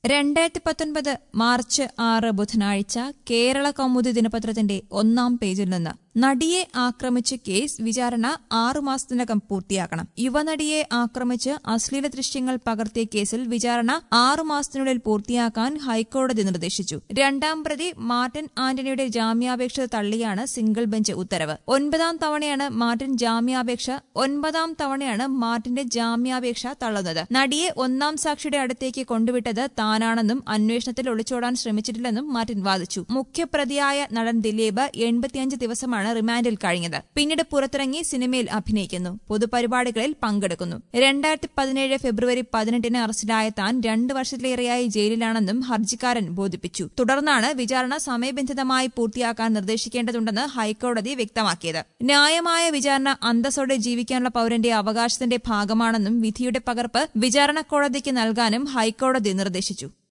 രണ്ടായിരത്തി പത്തൊൻപത് മാർച്ച് ആറ് ബുധനാഴ്ച കേരള കൗമുദി ദിനപത്രത്തിന്റെ ഒന്നാം പേജിൽ നിന്ന് നടിയെ ആക്രമിച്ച കേസ് വിചാരണ ആറുമാസത്തിനകം പൂർത്തിയാക്കണം യുവനടിയെ ആക്രമിച്ച് അശ്ലീല ദൃശ്യങ്ങൾ പകർത്തിയ കേസിൽ വിചാരണ ആറുമാസത്തിനുള്ളിൽ പൂർത്തിയാക്കാൻ ഹൈക്കോടതി നിർദ്ദേശിച്ചു രണ്ടാം പ്രതി മാർട്ടിൻ ആന്റണിയുടെ ജാമ്യാപേക്ഷ തള്ളിയാണ് സിംഗിൾ ബെഞ്ച് ഉത്തരവ് ഒൻപതാം തവണയാണ് മാർട്ടിൻ ജാമ്യാപേക്ഷ ഒൻപതാം തവണയാണ് മാർട്ടിന്റെ ജാമ്യാപേക്ഷ തള്ളുന്നത് നടിയെ ഒന്നാം സാക്ഷിയുടെ അടുത്തേക്ക് കൊണ്ടുവിട്ടത് താനാണെന്നും അന്വേഷണത്തിൽ ഒളിച്ചോടാൻ ശ്രമിച്ചിട്ടില്ലെന്നും മാർട്ടിൻ വാദിച്ചു മുഖ്യപ്രതിയായ നടൻ ദിലീപ് എൺപത്തിയഞ്ച് ദിവസമാണ് റിമാൻഡിൽ കഴിഞ്ഞത് പിന്നീട് പുറത്തിറങ്ങി സിനിമയിൽ അഭിനയിക്കുന്നു പൊതുപരിപാടികളിൽ പങ്കെടുക്കുന്നു രണ്ടായിരത്തി പതിനേഴ് ഫെബ്രുവരി പതിനെട്ടിന് അറസ്റ്റിലായ താൻ രണ്ടു വർഷത്തിലേറെയായി ജയിലിലാണെന്നും ഹർജിക്കാരൻ ബോധിപ്പിച്ചു തുടർന്നാണ് വിചാരണ സമയബന്ധിതമായി പൂർത്തിയാക്കാൻ നിർദ്ദേശിക്കേണ്ടതുണ്ടെന്ന് ഹൈക്കോടതി വ്യക്തമാക്കിയത് ന്യായമായ വിചാരണ അന്തസ്സോടെ ജീവിക്കാനുള്ള പൌരന്റെ അവകാശത്തിന്റെ ഭാഗമാണെന്നും വിധിയുടെ പകർപ്പ് വിചാരണ കോടതിക്ക് നൽകാനും ഹൈക്കോടതി നിർദ്ദേശിച്ചു